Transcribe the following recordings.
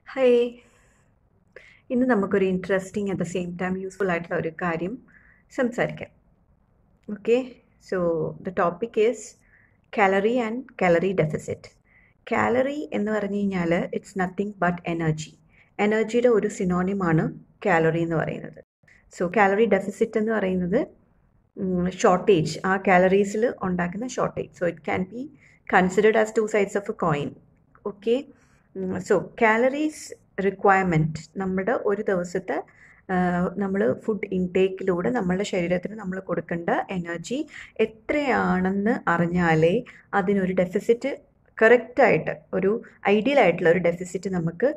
Hi ഇന്ന് നമുക്കൊരു interesting at the same time useful ആയിട്ടുള്ള ഒരു കാര്യം സംസാരിക്കാം okay so the topic is calorie and calorie deficit calorie എന്ന് പറഞ്ഞു കഴിഞ്ഞാൽ ഇറ്റ്സ് നത്തിങ് ബട്ട് എനർജി എനർജിയുടെ ഒരു സിനോണിമാണ് കാലറി എന്ന് പറയുന്നത് സോ കാലറി ഡെഫിസിറ്റ് എന്ന് പറയുന്നത് ഷോർട്ടേജ് ആ കാലറീസിൽ ഉണ്ടാക്കുന്ന shortage so it can be considered as two sides of a coin okay so calories requirement നമ്മുടെ ഒരു ദിവസത്തെ നമ്മൾ ഫുഡ് ഇൻടേക്കിലൂടെ നമ്മളുടെ ശരീരത്തിന് നമ്മൾ കൊടുക്കേണ്ട എനർജി എത്രയാണെന്ന് അറിഞ്ഞാലേ അതിനൊരു ഡെഫിസിറ്റ് കറക്റ്റായിട്ട് ഒരു ഐഡിയൽ ആയിട്ടുള്ള ഒരു ഡെഫിസിറ്റ് നമുക്ക്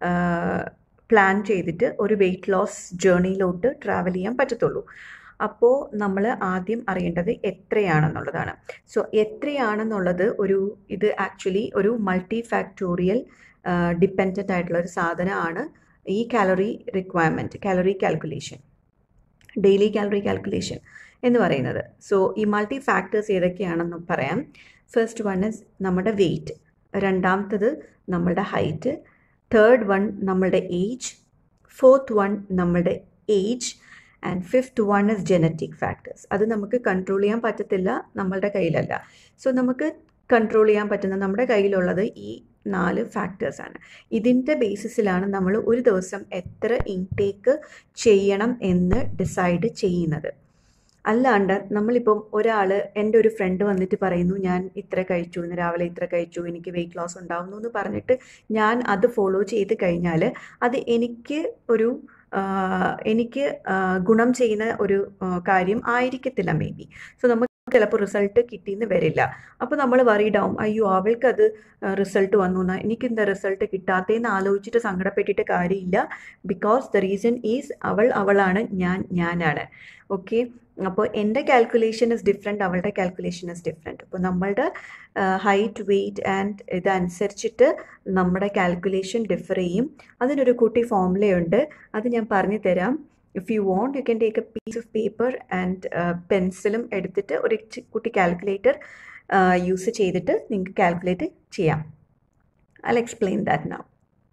പ്ലാൻ ചെയ്തിട്ട് ഒരു വെയിറ്റ് ലോസ് ജേർണിയിലോട്ട് ട്രാവൽ ചെയ്യാൻ പറ്റത്തുള്ളൂ അപ്പോൾ നമ്മൾ ആദ്യം അറിയേണ്ടത് എത്രയാണെന്നുള്ളതാണ് സോ എത്രയാണെന്നുള്ളത് ഒരു ഇത് ആക്ച്വലി ഒരു മൾട്ടി ഫാക്ടോറിയൽ ഡിപ്പെൻഡൻ്റ് ആയിട്ടുള്ള ഒരു സാധനമാണ് ഈ calorie requirement calorie calculation daily calorie calculation എന്ന് പറയുന്നത് സോ ഈ മൾട്ടി ഫാക്ടേഴ്സ് ഏതൊക്കെയാണെന്ന് പറയാം ഫസ്റ്റ് വൺ ഇസ് നമ്മുടെ വെയിറ്റ് രണ്ടാമത്തത് നമ്മളുടെ ഹൈറ്റ് തേർഡ് വൺ നമ്മളുടെ ഏജ് ഫോർത്ത് വൺ നമ്മളുടെ age and fifth one is genetic factors അത് നമുക്ക് കൺട്രോൾ ചെയ്യാൻ പറ്റത്തില്ല നമ്മളുടെ കയ്യിലല്ല സോ നമുക്ക് കൺട്രോൾ ചെയ്യാൻ പറ്റുന്ന നമ്മുടെ കയ്യിലുള്ളത് ഈ നാല് ഫാക്ടേഴ്സാണ് ഇതിൻ്റെ ബേസിസിലാണ് നമ്മൾ ഒരു ദിവസം എത്ര ഇൻടേക്ക് ചെയ്യണം എന്ന് ഡിസൈഡ് ചെയ്യുന്നത് അല്ലാണ്ട് നമ്മളിപ്പം ഒരാൾ എൻ്റെ ഒരു ഫ്രണ്ട് വന്നിട്ട് പറയുന്നു ഞാൻ ഇത്ര കഴിച്ചു ഇന്ന് രാവിലെ ഇത്ര കഴിച്ചു എനിക്ക് വെയിറ്റ് ലോസ് ഉണ്ടാവുന്നു എന്ന് പറഞ്ഞിട്ട് ഞാൻ അത് ഫോളോ ചെയ്ത് കഴിഞ്ഞാൽ അത് എനിക്ക് ഒരു എനിക്ക് ഗുണം ചെയ്യുന്ന ഒരു കാര്യം ആയിരിക്കത്തില്ല മേ ബി സോ നമുക്ക് ചിലപ്പോൾ റിസൾട്ട് കിട്ടിയെന്ന് വരില്ല അപ്പോൾ നമ്മൾ വറീഡാവും അയ്യോ അവൾക്ക് അത് റിസൾട്ട് വന്നു എന്നാൽ എനിക്ക് എന്താ റിസൾട്ട് കിട്ടാത്തതെന്ന് ആലോചിച്ചിട്ട് സങ്കടപ്പെട്ടിട്ട് കാര്യമില്ല ബിക്കോസ് ദ റീസൺ ഈസ് അവൾ അവളാണ് ഞാൻ ഞാനാണ് ഓക്കെ അപ്പോൾ എൻ്റെ കാൽക്കുലേഷൻ ഇസ് ഡിഫറെൻറ്റ് അവളുടെ കാൽക്കുലേഷൻ ഇസ് ഡിഫറെൻറ്റ് അപ്പോൾ നമ്മളുടെ ഹൈറ്റ് വെയിറ്റ് ആൻഡ് ഇതനുസരിച്ചിട്ട് നമ്മുടെ കാൽക്കുലേഷൻ ഡിഫർ ചെയ്യും അതിനൊരു കുട്ടി ഫോമുലയുണ്ട് അത് ഞാൻ പറഞ്ഞു തരാം if you want you can take a piece of paper and പെൻസിലും എടുത്തിട്ട് ഒരു കുട്ടി കാൽക്കുലേറ്റർ യൂസ് ചെയ്തിട്ട് നിങ്ങൾക്ക് കാൽക്കുലേറ്റ് ചെയ്യാം I explain that now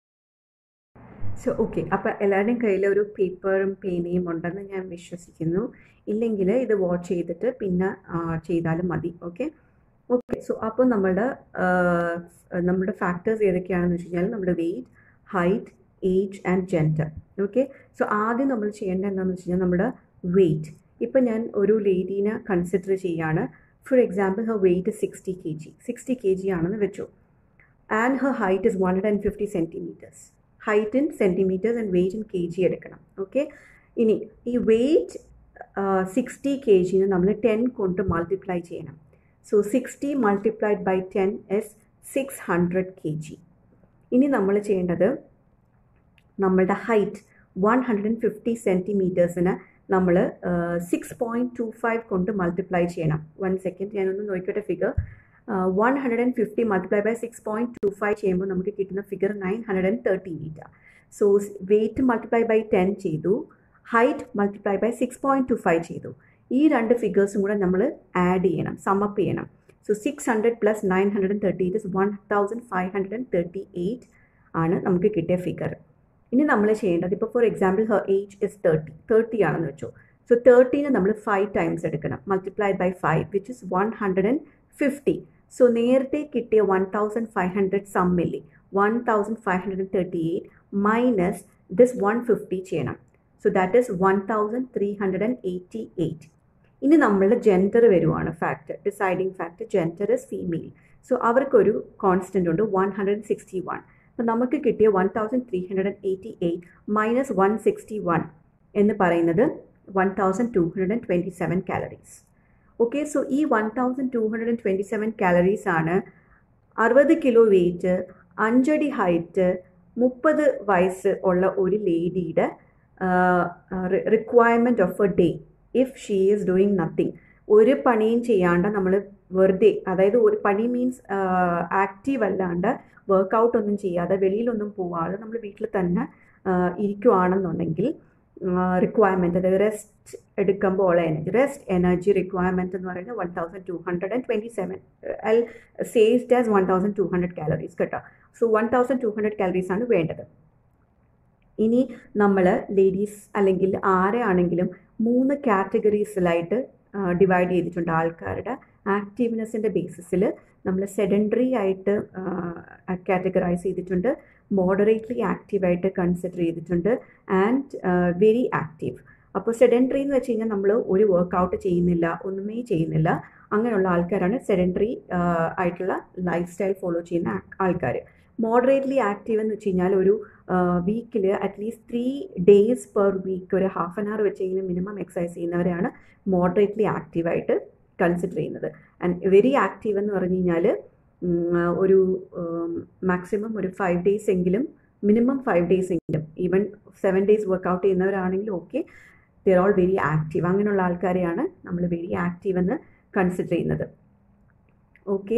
so okay അപ്പോൾ എല്ലാവരുടെയും കയ്യിൽ ഒരു പേപ്പറും പേനയും ഉണ്ടെന്ന് ഞാൻ വിശ്വസിക്കുന്നു ഇല്ലെങ്കിൽ ഇത് വാച്ച് ചെയ്തിട്ട് പിന്നെ ചെയ്താലും മതി ഓക്കെ ഓക്കെ സോ അപ്പോൾ നമ്മുടെ നമ്മുടെ ഫാക്ടേഴ്സ് ഏതൊക്കെയാണെന്ന് വെച്ച് കഴിഞ്ഞാൽ നമ്മുടെ weight height age and gender okay so ആദ്യം നമ്മൾ ചെയ്യേണ്ടത് എന്താണെന്ന് വെച്ച് കഴിഞ്ഞാൽ നമ്മുടെ വെയിറ്റ് ഇപ്പം ഞാൻ ഒരു ലേഡീനെ കൺസിഡർ ചെയ്യാണ് for example her weight sixty K G sixty K G ആണെന്ന് വെച്ചു and her height is one hundred and fifty centimetres height in centimetres and weight in K G എടുക്കണം ഓക്കെ ഇനി ഈ വെയിറ്റ് സിക്സ്റ്റി കെ ജിന് നമ്മൾ ten കൊണ്ട് multiply ചെയ്യണം so sixty multiplied by ten is six hundred K G ഇനി നമ്മൾ ചെയ്യേണ്ടത് നമ്മളുടെ height one hundred and fifty സെൻറ്റിമീറ്റേഴ്സിന് നമ്മൾ സിക്സ് പോയിൻറ്റ് ടു ഫൈവ് കൊണ്ട് മൾട്ടിപ്ലൈ ചെയ്യണം വൺ സെക്കൻഡ് ഞാനൊന്ന് നോക്കിക്കോട്ടെ figure one hundred and fifty multiply by six point two five ചെയ്യുമ്പോൾ നമുക്ക് കിട്ടുന്ന figure nine hundred and thirty metre so weight multiply by ten ചെയ്തു height multiply by six point two five ചെയ്തു ഈ രണ്ട് ഫിഗേഴ്സും കൂടെ നമ്മൾ ആഡ് ചെയ്യണം സമപ്പ് ചെയ്യണം so six hundred plus nine hundred and thirty eight one thousand five hundred and thirty eight ആണ് നമുക്ക് കിട്ടിയ ഫിഗർ ഇനി നമ്മൾ ചെയ്യേണ്ടത് ഇപ്പോൾ for example her age is thirty thirty ആണെന്ന് വെച്ചു സോ തേർട്ടീനെ നമ്മൾ ഫൈവ് ടൈംസ് എടുക്കണം multiply by five which is one hundred and fifty so നേരത്തെ കിട്ടിയ വൺ തൗസൻഡ് ഫൈവ് ഹൺഡ്രഡ് സമ്മില്ലേ one thousand five hundred thirty eight minus this one fifty ചെയ്യണം so that is one thousand three hundred and eighty eight ഇനി നമ്മളുടെ gender വരുവാണ് factor deciding factor gender is female so അവർക്കൊരു constant ഉണ്ട് one hundred sixty one അപ്പോൾ നമുക്ക് കിട്ടിയ one thousand three hundred and eighty eight minus one sixty one എന്ന് പറയുന്നത് one thousand two hundred and twenty seven calories okay so ഈ one thousand two hundred and twenty seven calories ആണ് അറുപത് kilo weight അഞ്ചടി height മുപ്പത് വയസ്സ് ഉള്ള ഒരു ലേഡിയുടെ requirement of a day if she is doing nothing ഒരു പണിയും ചെയ്യാണ്ട് നമ്മൾ വെറുതെ അതായത് ഒരു പണി മീൻസ് ആക്റ്റീവ് അല്ലാണ്ട് വർക്കൗട്ട് ഒന്നും ചെയ്യാതെ വെളിയിലൊന്നും പോവാതെ നമ്മൾ വീട്ടിൽ തന്നെ ഇരിക്കുവാണെന്നുണ്ടെങ്കിൽ റിക്വയർമെൻറ്റ് അതായത് റെസ്റ്റ് എടുക്കുമ്പോൾ ഉള്ള എനർജി റെസ്റ്റ് എനർജി റിക്വയർമെൻറ്റ് എന്ന് പറയുന്നത് one thousand two hundred and twenty seven I sized as one thousand two hundred calories കേട്ടോ so one thousand two hundred calories ആണ് വേണ്ടത് ഇനി നമ്മൾ ലേഡീസ് അല്ലെങ്കിൽ ആരെയാണെങ്കിലും മൂന്ന് കാറ്റഗറീസിലായിട്ട് ഡിവൈഡ് ചെയ്തിട്ടുണ്ട് ആൾക്കാരുടെ ആക്റ്റീവ്നെസ്സിൻ്റെ ബേസിസിൽ നമ്മൾ സെഡൻഡറി ആയിട്ട് കാറ്റഗറൈസ് ചെയ്തിട്ടുണ്ട് മോഡറേറ്റ്ലി ആക്റ്റീവായിട്ട് കൺസിഡർ ചെയ്തിട്ടുണ്ട് ആൻഡ് വെരി ആക്റ്റീവ് അപ്പോൾ സെഡൻഡറി എന്ന് വെച്ച് കഴിഞ്ഞാൽ നമ്മൾ ഒരു വർക്കൗട്ട് ചെയ്യുന്നില്ല ഒന്നുമേ ചെയ്യുന്നില്ല അങ്ങനെയുള്ള ആൾക്കാരാണ് സെഡൻഡറി ആയിട്ടുള്ള ലൈഫ് സ്റ്റൈൽ ഫോളോ ചെയ്യുന്ന ആൾക്കാർ മോഡറേറ്റ്ലി ആക്റ്റീവ് എന്ന് വെച്ച് കഴിഞ്ഞാൽ ഒരു വീക്കിൽ at least three days per week ഒരു ഹാഫ് ആൻ അവർ വെച്ചെങ്കിലും മിനിമം എക്സസൈസ് ചെയ്യുന്നവരെയാണ് മോഡറേറ്റ്ലി ആക്റ്റീവായിട്ട് കൺസിഡർ ചെയ്യുന്നത് ആൻഡ് വെരി ആക്റ്റീവ് എന്ന് പറഞ്ഞു കഴിഞ്ഞാൽ ഒരു മാക്സിമം ഒരു ഫൈവ് ഡേയ്സ് എങ്കിലും മിനിമം ഫൈവ് ഡേയ്സ് എങ്കിലും ഈവൻ സെവൻ ഡേയ്സ് വർക്കൗട്ട് ചെയ്യുന്നവരാണെങ്കിലും okay they're all very active അങ്ങനെയുള്ള ആൾക്കാരെയാണ് നമ്മൾ വെരി ആക്റ്റീവ് എന്ന് കൺസിഡർ ചെയ്യുന്നത് ഓക്കെ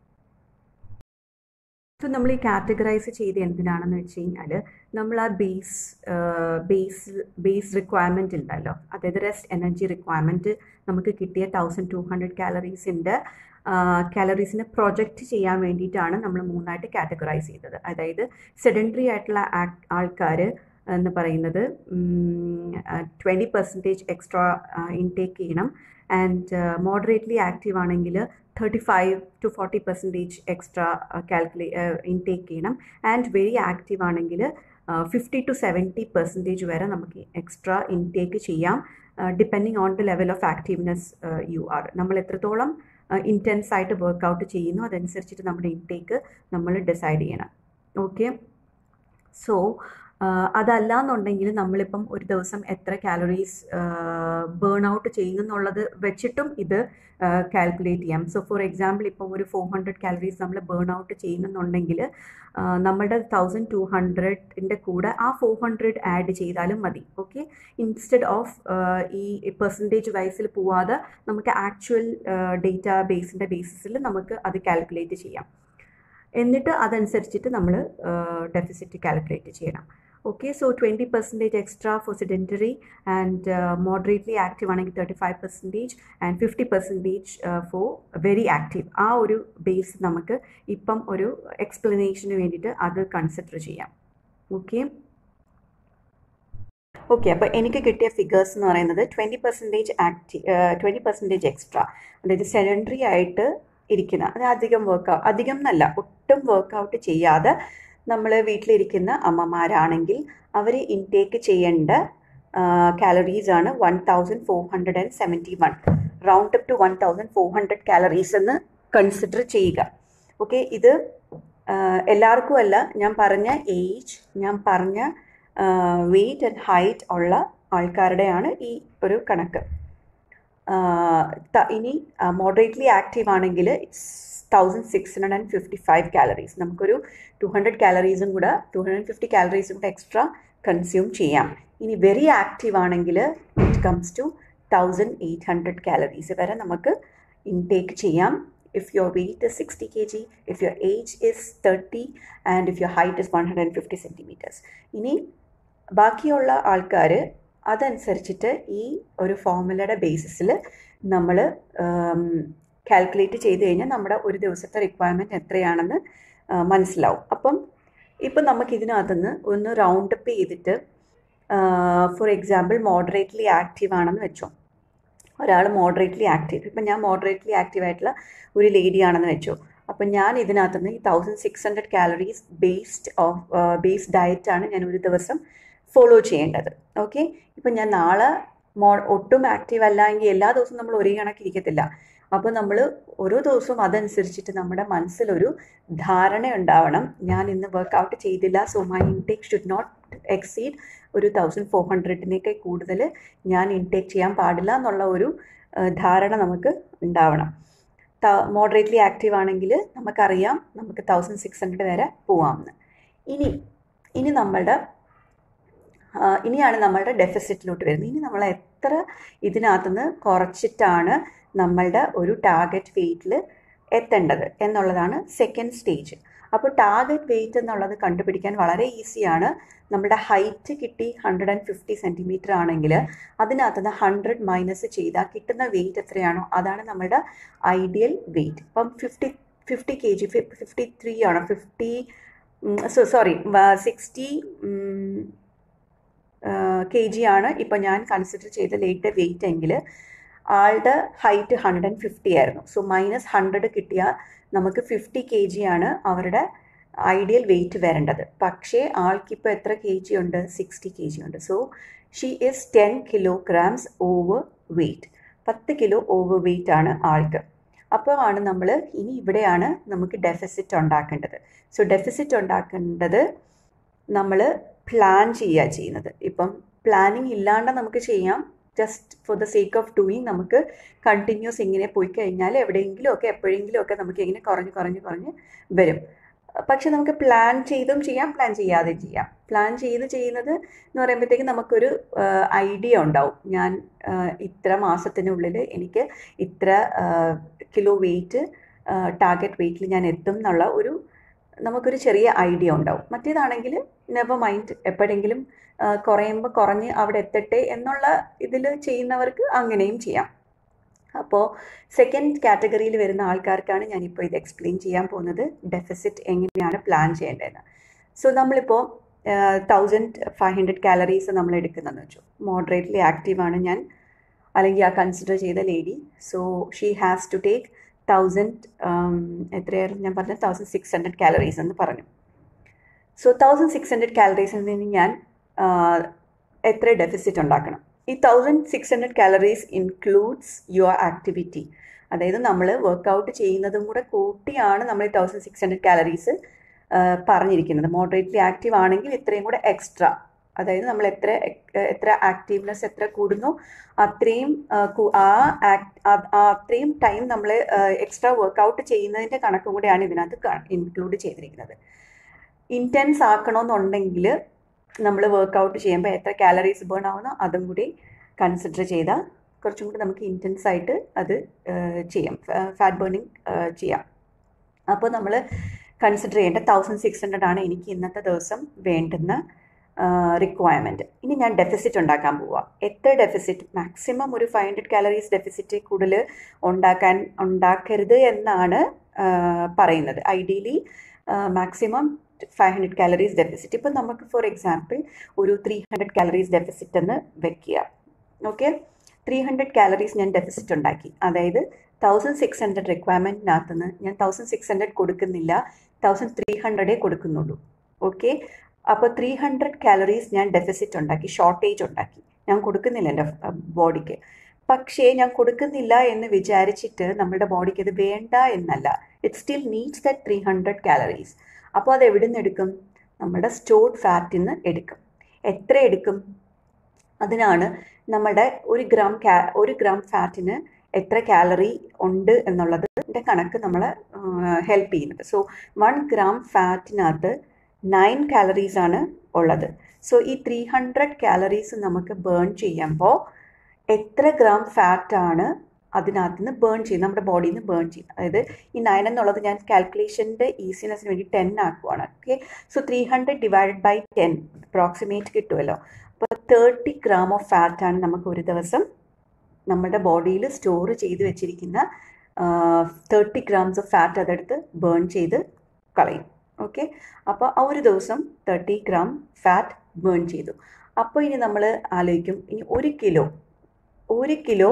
സോ നമ്മൾ ഈ കാറ്റഗറൈസ് ചെയ്ത് എന്തിനാണെന്ന് വെച്ച് കഴിഞ്ഞാൽ നമ്മൾ ആ ബേസ് ബേസ് ബേസ് റിക്വയർമെൻ്റ് ഉണ്ടല്ലോ അതായത് റെസ്റ്റ് എനർജി റിക്വയർമെൻറ്റ് നമുക്ക് കിട്ടിയ തൗസൻഡ് ടു ഹൺഡ്രഡ് കാലറീസിൻ്റെ കാലറീസിനെ പ്രൊജക്റ്റ് ചെയ്യാൻ വേണ്ടിയിട്ടാണ് നമ്മൾ മൂന്നായിട്ട് കാറ്റഗറൈസ് ചെയ്തത് അതായത് സെഡൻഡറി ആയിട്ടുള്ള ആൾക്കാർ എന്ന് പറയുന്നത് ട്വൻറ്റി പെർസെൻറ്റേജ് എക്സ്ട്രാ ഇൻടേക്ക് ചെയ്യണം ആൻഡ് മോഡറേറ്റ്ലി ആക്റ്റീവ് ആണെങ്കിൽ thirty five to forty percentage extra കാൽക്കുലേ ഇൻടേക്ക് ചെയ്യണം ആൻഡ് വെരി ആക്റ്റീവ് ആണെങ്കിൽ ഫിഫ്റ്റി ടു സെവൻറ്റി പെർസെൻറ്റേജ് വരെ നമുക്ക് എക്സ്ട്രാ ഇൻടേക്ക് ചെയ്യാം depending on the level of activeness you are നമ്മൾ എത്രത്തോളം ഇൻറ്റൻസ് ആയിട്ട് വർക്കൗട്ട് ചെയ്യുന്നു അതനുസരിച്ചിട്ട് നമ്മുടെ ഇൻടേക്ക് നമ്മൾ ഡിസൈഡ് ചെയ്യണം ഓക്കെ സോ അതല്ല എന്നുണ്ടെങ്കിൽ നമ്മളിപ്പം ഒരു ദിവസം എത്ര കാലറീസ് ബേൺ ഔട്ട് ചെയ്യുന്നുള്ളത് വെച്ചിട്ടും ഇത് കാൽക്കുലേറ്റ് ചെയ്യാം സോ ഫോർ എക്സാമ്പിൾ ഇപ്പം ഒരു ഫോർ ഹൺഡ്രഡ് കാലറീസ് നമ്മൾ ബേൺ ഔട്ട് ചെയ്യുന്നുണ്ടെങ്കിൽ നമ്മുടെ തൗസൻഡ് ടു ഹൺഡ്രഡിൻ്റെ കൂടെ ആ ഫോർ ഹൺഡ്രഡ് ആഡ് ചെയ്താലും മതി ഓക്കെ ഇൻസ്റ്റെഡ് ഓഫ് ഈ പെർസെൻറ്റേജ് വൈസിൽ പോവാതെ നമുക്ക് ആക്ച്വൽ ഡേറ്റ ബേസിൻ്റെ ബേസിസിൽ നമുക്ക് അത് കാൽക്കുലേറ്റ് ചെയ്യാം എന്നിട്ട് അതനുസരിച്ചിട്ട് നമ്മൾ ഡെഫിസിറ്റ് കാൽക്കുലേറ്റ് ചെയ്യണം okay so twenty percentage extra for sedentary and moderately active ആണെങ്കിൽ thirty five percentage and fifty percentage for very active ആ ഒരു ബേസ് നമുക്ക് ഇപ്പം ഒരു എക്സ്പ്ലനേഷന് വേണ്ടിയിട്ട് അത് കൺസിഡർ ചെയ്യാം ഓക്കെ ഓക്കെ അപ്പോൾ എനിക്ക് കിട്ടിയ ഫിഗേഴ്സ് എന്ന് പറയുന്നത് twenty percentage active twenty percentage extra അതായത് സെഡൻഡറി ആയിട്ട് ഇരിക്കുന്ന അത് അധികം വർക്കൗട്ട് അധികം എന്നല്ല ഒട്ടും വർക്കൗട്ട് ചെയ്യാതെ നമ്മൾ വീട്ടിലിരിക്കുന്ന അമ്മമാരാണെങ്കിൽ അവർ ഇൻടേക്ക് ചെയ്യേണ്ട കാലറീസ് ആണ് one thousand four hundred and seventy one round up to one thousand four hundred calories എന്ന് കൺസിഡർ ചെയ്യുക ഓക്കെ ഇത് എല്ലാവർക്കും അല്ല ഞാൻ പറഞ്ഞ ഏജ് ഞാൻ പറഞ്ഞ വെയ്റ്റ് ആൻഡ് ഹൈറ്റ് ഉള്ള ആൾക്കാരുടെയാണ് ഈ ഒരു കണക്ക് ഇനി മോഡറേറ്റ്ലി ആക്റ്റീവ് ആണെങ്കിൽ thousand six hundred and fifty five calories നമുക്കൊരു ടു ഹൺഡ്രഡ് കാലറീസും കൂടെ ടു ഹൺഡ്രഡ് ഫിഫ്റ്റി കാലറീസും കൂടെ എക്സ്ട്രാ കൺസ്യൂം ചെയ്യാം ഇനി വെരി ആക്റ്റീവ് ആണെങ്കിൽ it comes to thousand eight hundred calories വരെ നമുക്ക് ഇൻടേക്ക് ചെയ്യാം if your weight is 60 kg, if your age is 30 and if your height is 150 centimeters. ഇനി ബാക്കിയുള്ള ആൾക്കാർ അതനുസരിച്ചിട്ട് ഈ ഒരു ഫോർമുലയുടെ ബേസിസിൽ നമ്മൾ കാൽക്കുലേറ്റ് ചെയ്ത് കഴിഞ്ഞാൽ നമ്മുടെ ഒരു ദിവസത്തെ റിക്വയർമെൻറ്റ് എത്രയാണെന്ന് മനസ്സിലാവും അപ്പം ഇപ്പം നമുക്ക് ഇതിനകത്തുനിന്ന് ഒന്ന് റൗണ്ട് അപ്പ് ചെയ്തിട്ട് ഫോർ എക്സാമ്പിൾ മോഡറേറ്റ്ലി ആക്റ്റീവ് ആണെന്ന് വെച്ചോ ഒരാൾ മോഡറേറ്റ്ലി ആക്റ്റീവ് ഇപ്പം ഞാൻ മോഡറേറ്റ്ലി ആക്റ്റീവ് ആയിട്ടുള്ള ഒരു ലേഡി ആണെന്ന് വെച്ചു അപ്പം ഞാൻ ഇതിനകത്തുനിന്ന് ഈ thousand six hundred calories based off based ഡയറ്റാണ് ഞാൻ ഒരു ദിവസം ഫോളോ ചെയ്യേണ്ടത് ഓക്കെ ഇപ്പം ഞാൻ നാളെ മോ ഒട്ടും ആക്റ്റീവ് അല്ല എങ്കിൽ എല്ലാ ദിവസവും നമ്മൾ ഒരേ കണക്കിരിക്കത്തില്ല അപ്പോൾ നമ്മൾ ഓരോ ദിവസവും അതനുസരിച്ചിട്ട് നമ്മുടെ മനസ്സിലൊരു ധാരണ ഉണ്ടാവണം ഞാൻ ഇന്ന് വർക്കൗട്ട് ചെയ്തില്ല so my intake should not exceed ഒരു തൗസൻഡ് ഫോർ ഹൺഡ്രഡിനേക്ക് കൂടുതൽ ഞാൻ ഇൻടേക്ക് ചെയ്യാൻ പാടില്ല എന്നുള്ള ഒരു ധാരണ നമുക്ക് ഉണ്ടാവണം മോഡറേറ്റ്ലി ആക്റ്റീവ് ആണെങ്കിൽ നമുക്കറിയാം നമുക്ക് തൗസൻഡ് സിക്സ് ഹൺഡ്രഡ് വരെ പോവാമെന്ന് ഇനി ഇനി നമ്മളുടെ ഇനിയാണ് നമ്മളുടെ ഡെഫിസിറ്റിലോട്ട് വരുന്നത് ഇനി നമ്മൾ എത്ര ഇതിനകത്തുനിന്ന് കുറച്ചിട്ടാണ് നമ്മളുടെ ഒരു ടാർഗറ്റ് വെയിറ്റിൽ എത്തേണ്ടത് എന്നുള്ളതാണ് സെക്കൻഡ് സ്റ്റേജ് അപ്പോൾ ടാർഗറ്റ് വെയിറ്റ് എന്നുള്ളത് കണ്ടുപിടിക്കാൻ വളരെ ഈസിയാണ് നമ്മുടെ ഹൈറ്റ് കിട്ടി ഹൺഡ്രഡ് ആൻഡ് ഫിഫ്റ്റി സെൻറ്റിമീറ്റർ ആണെങ്കിൽ അതിനകത്ത് നിന്ന് ഹൺഡ്രഡ് മൈനസ് ചെയ്താൽ കിട്ടുന്ന വെയിറ്റ് എത്രയാണോ അതാണ് നമ്മുടെ ഐഡിയൽ വെയിറ്റ് ഇപ്പം fifty fifty K G fifty three ആണോ fifty sorry sixty K G ആണ് ഇപ്പം ഞാൻ കൺസിഡർ ചെയ്ത ലേറ്റ് വെയിറ്റ് എങ്കിൽ ആളുടെ ഹൈറ്റ് ഹൺഡ്രഡ് ആൻഡ് ഫിഫ്റ്റി ആയിരുന്നു സോ മൈനസ് ഹൺഡ്രഡ് കിട്ടിയാൽ നമുക്ക് ഫിഫ്റ്റി കെ ജി ആണ് അവരുടെ ഐഡിയൽ വെയിറ്റ് വരേണ്ടത് പക്ഷേ ആൾക്കിപ്പോൾ എത്ര കെ ജി ഉണ്ട് സിക്സ്റ്റി കെ ജി ഉണ്ട് so she is ten kilograms over weight പത്ത് കിലോ ഓവർ വെയിറ്റ് ആണ് ആൾക്ക് അപ്പോൾ ആണ് നമ്മൾ ഇനി ഇവിടെയാണ് നമുക്ക് ഡെഫിസിറ്റ് ഉണ്ടാക്കേണ്ടത് സോ ഡെഫിസിറ്റ് ഉണ്ടാക്കേണ്ടത് നമ്മൾ പ്ലാൻ ചെയ്യുക ചെയ്യുന്നത് ഇപ്പം പ്ലാനിങ് ഇല്ലാണ്ട് നമുക്ക് ചെയ്യാം just for the sake of doing നമുക്ക് കണ്ടിന്യൂസ് ഇങ്ങനെ പോയി കഴിഞ്ഞാൽ എവിടെയെങ്കിലും ഒക്കെ എപ്പോഴെങ്കിലും ഒക്കെ നമുക്ക് ഇങ്ങനെ കുറഞ്ഞ് കുറഞ്ഞ് കുറഞ്ഞ് വരും പക്ഷെ നമുക്ക് പ്ലാൻ ചെയ്തും ചെയ്യാം പ്ലാൻ ചെയ്യാതെയും ചെയ്യാം പ്ലാൻ ചെയ്ത് ചെയ്യുന്നത് എന്ന് പറയുമ്പോഴത്തേക്കും നമുക്കൊരു ഐഡിയ ഉണ്ടാവും ഞാൻ ഇത്ര മാസത്തിനുള്ളിൽ എനിക്ക് ഇത്ര കിലോ വെയിറ്റ് ടാർഗറ്റ് വെയിറ്റിൽ ഞാൻ എത്തും എന്നുള്ള ഒരു നമുക്കൊരു ചെറിയ ഐഡിയ ഉണ്ടാവും മറ്റേതാണെങ്കിൽ നെവർ മൈൻഡ് എപ്പോഴെങ്കിലും കുറയുമ്പോൾ കുറഞ്ഞ് അവിടെ എത്തട്ടെ എന്നുള്ള ഇതിൽ ചെയ്യുന്നവർക്ക് അങ്ങനെയും ചെയ്യാം അപ്പോൾ സെക്കൻഡ് കാറ്റഗറിയിൽ വരുന്ന ആൾക്കാർക്കാണ് ഞാനിപ്പോൾ ഇത് എക്സ്പ്ലെയിൻ ചെയ്യാൻ പോകുന്നത് ഡെഫിസിറ്റ് എങ്ങനെയാണ് പ്ലാൻ ചെയ്യേണ്ടതെന്ന് സോ നമ്മളിപ്പോൾ തൗസൻഡ് ഫൈവ് ഹൺഡ്രഡ് കാലറീസ് നമ്മൾ എടുക്കുന്നതെന്ന് വെച്ചു മോഡറേറ്റ്ലി ആക്റ്റീവാണ് ഞാൻ അല്ലെങ്കിൽ ആ കൺസിഡർ ചെയ്ത lady so she has to take thousand എത്രയായിരുന്നു ഞാൻ പറഞ്ഞത് തൗസൻഡ് സിക്സ് ഹൺഡ്രഡ് കാലറീസ് എന്ന് പറഞ്ഞു സോ തൗസൻഡ് സിക്സ് ഹൺഡ്രഡ് കാലറീസിൽ നിന്ന് ഞാൻ എത്ര ഡെഫിസിറ്റ് ഉണ്ടാക്കണം ഈ thousand six hundred calories includes your activity അതായത് നമ്മൾ വർക്കൗട്ട് ചെയ്യുന്നതും കൂടെ കൂട്ടിയാണ് നമ്മൾ ഈ തൗസൻഡ് സിക്സ് ഹൺഡ്രഡ് കാലറീസ് പറഞ്ഞിരിക്കുന്നത് മോഡറേറ്റ്ലി ആക്റ്റീവ് ആണെങ്കിൽ ഇത്രയും കൂടെ എക്സ്ട്രാ അതായത് നമ്മൾ എത്ര എത്ര ആക്റ്റീവ്നെസ് എത്ര കൂടുന്നു അത്രയും ആ അത്രയും ടൈം നമ്മൾ എക്സ്ട്രാ വർക്കൗട്ട് ചെയ്യുന്നതിൻ്റെ കണക്കും കൂടെയാണ് ഇതിനകത്ത് ഇൻക്ലൂഡ് ചെയ്തിരിക്കുന്നത് ഇൻറ്റൻസ് ആക്കണമെന്നുണ്ടെങ്കിൽ നമ്മൾ വർക്കൗട്ട് ചെയ്യുമ്പോൾ എത്ര കാലറീസ് ബേൺ ആവുന്നോ അതും കൂടി കൺസിഡർ ചെയ്താൽ കുറച്ചും കൂടി നമുക്ക് ഇൻറ്റൻസ് ആയിട്ട് അത് ചെയ്യാം ഫാറ്റ് ബേണിങ് ചെയ്യാം അപ്പോൾ നമ്മൾ കൺസിഡർ ചെയ്യേണ്ട തൗസൻഡ് സിക്സ് ഹൺഡ്രഡ് ആണ് എനിക്ക് ഇന്നത്തെ ദിവസം വേണ്ടുന്ന റിക്വയർമെൻറ്റ് ഇനി ഞാൻ ഡെഫിസിറ്റ് ഉണ്ടാക്കാൻ പോവാം എത്ര ഡെഫിസിറ്റ് മാക്സിമം ഒരു ഫൈവ് ഹൺഡ്രഡ് കാലറീസ് ഡെഫിസിറ്റ് കൂടുതൽ ഉണ്ടാക്കാൻ ഉണ്ടാക്കരുത് എന്നാണ് പറയുന്നത് ideally maximum five hundred calories deficit ഇപ്പം നമുക്ക് ഫോർ എക്സാമ്പിൾ ഒരു ത്രീ ഹൺഡ്രഡ് കാലറീസ് ഡെഫിസിറ്റ് എന്ന് വെക്കുക ഓക്കെ ത്രീ ഹൺഡ്രഡ് കാലറീസ് ഞാൻ ഡെഫിസിറ്റ് ഉണ്ടാക്കി അതായത് തൗസൻഡ് സിക്സ് ഹൺഡ്രഡ് റിക്വയർമെൻറ്റിനകത്തുനിന്ന് ഞാൻ തൗസൻഡ് സിക്സ് ഹൺഡ്രഡ് കൊടുക്കുന്നില്ല തൗസൻഡ് ത്രീ ഹൺഡ്രഡേ കൊടുക്കുന്നുള്ളൂ ഓക്കെ അപ്പോൾ ത്രീ ഹൺഡ്രഡ് കാലറീസ് ഞാൻ ഡെഫിസിറ്റ് ഉണ്ടാക്കി ഷോർട്ടേജ് ഉണ്ടാക്കി ഞാൻ കൊടുക്കുന്നില്ല എൻ്റെ ബോഡിക്ക് പക്ഷേ ഞാൻ കൊടുക്കുന്നില്ല എന്ന് വിചാരിച്ചിട്ട് നമ്മുടെ ബോഡിക്ക് അത് വേണ്ട എന്നല്ല it still needs that three hundred calories അപ്പോൾ അത് എവിടെ നിന്ന് എടുക്കും നമ്മുടെ സ്റ്റോർഡ് ഫാറ്റിൽ നിന്ന് എടുക്കും എത്ര എടുക്കും അതിനാണ് നമ്മുടെ ഒരു ഗ്രാം കാ ഒരു ഗ്രാം ഫാറ്റിന് എത്ര കാലറി ഉണ്ട് എന്നുള്ളതിൻ്റെ കണക്ക് നമ്മളെ ഹെൽപ്പ് ചെയ്യുന്നത് സോ വൺ ഗ്രാം ഫാറ്റിനകത്ത് നയൻ കാലറീസ് ആണ് ഉള്ളത് സോ ഈ ത്രീ ഹൺഡ്രഡ് കാലറീസ് നമുക്ക് ബേൺ ചെയ്യുമ്പോൾ എത്ര ഗ്രാം ഫാറ്റ് ആണ് അതിനകത്ത് നിന്ന് ബേൺ ചെയ്യും നമ്മുടെ ബോഡിയിൽ നിന്ന് ബേൺ ചെയ്യും അതായത് ഈ നയൻ എന്നുള്ളത് ഞാൻ കാൽക്കുലേഷൻ്റെ ഈസിനെസ്സിന് വേണ്ടി ടെൻ ആക്കുവാണ് okay so three hundred divided by ten approximate കിട്ടുമല്ലോ അപ്പോൾ തേർട്ടി ഗ്രാം ഓഫ് ഫാറ്റാണ് നമുക്ക് ഒരു ദിവസം നമ്മുടെ ബോഡിയിൽ സ്റ്റോർ ചെയ്ത് വെച്ചിരിക്കുന്ന തേർട്ടി ഗ്രാംസ് ഓഫ് ഫാറ്റ് അതെടുത്ത് ബേൺ ചെയ്ത് കളയും ഓക്കെ അപ്പോൾ ആ ഒരു ദിവസം തേർട്ടി ഗ്രാം ഫാറ്റ് ബേൺ ചെയ്തു അപ്പോൾ ഇനി നമ്മൾ ആലോചിക്കും ഇനി ഒരു കിലോ ഒരു കിലോ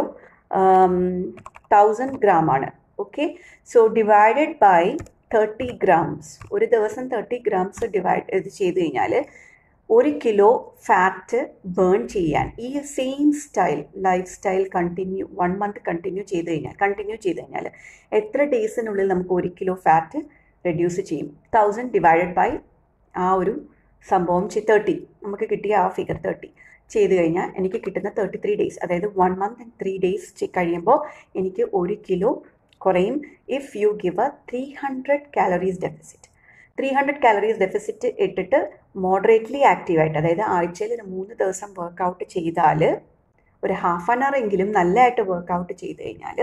തൗസൻഡ് ഗ്രാം ആണ് okay so divided by thirty grams ഒരു ദിവസം തേർട്ടി ഗ്രാംസ് ഡിവൈഡ് ഇത് ചെയ്ത് കഴിഞ്ഞാൽ ഒരു കിലോ ഫാറ്റ് ബേൺ ചെയ്യാൻ ഈ same style life style continue one month continue ചെയ്ത് കഴിഞ്ഞാൽ കണ്ടിന്യൂ ചെയ്ത് കഴിഞ്ഞാൽ എത്ര ഡേയ്സിനുള്ളിൽ നമുക്ക് ഒരു കിലോ ഫാറ്റ് റെഡ്യൂസ് ചെയ്യും തൗസൻഡ് ഡിവൈഡഡ് ബൈ ആ ഒരു സംഭവം തേർട്ടി നമുക്ക് കിട്ടിയ ആ ഫിഗർ തേർട്ടി ചെയ്ത് കഴിഞ്ഞാൽ എനിക്ക് കിട്ടുന്ന തേർട്ടി ത്രീ ഡേയ്സ് അതായത് one month and three days കഴിയുമ്പോൾ എനിക്ക് ഒരു കിലോ കുറയും if you give a three hundred calories deficit three hundred calories deficit ഇട്ടിട്ട് മോഡറേറ്റ്ലി ആക്റ്റീവായിട്ട് അതായത് ആഴ്ചയിൽ ഒരു മൂന്ന് ദിവസം വർക്കൗട്ട് ചെയ്താൽ ഒരു ഹാഫ് ആൻ അവർ എങ്കിലും നല്ലതായിട്ട് വർക്കൗട്ട് ചെയ്ത് കഴിഞ്ഞാൽ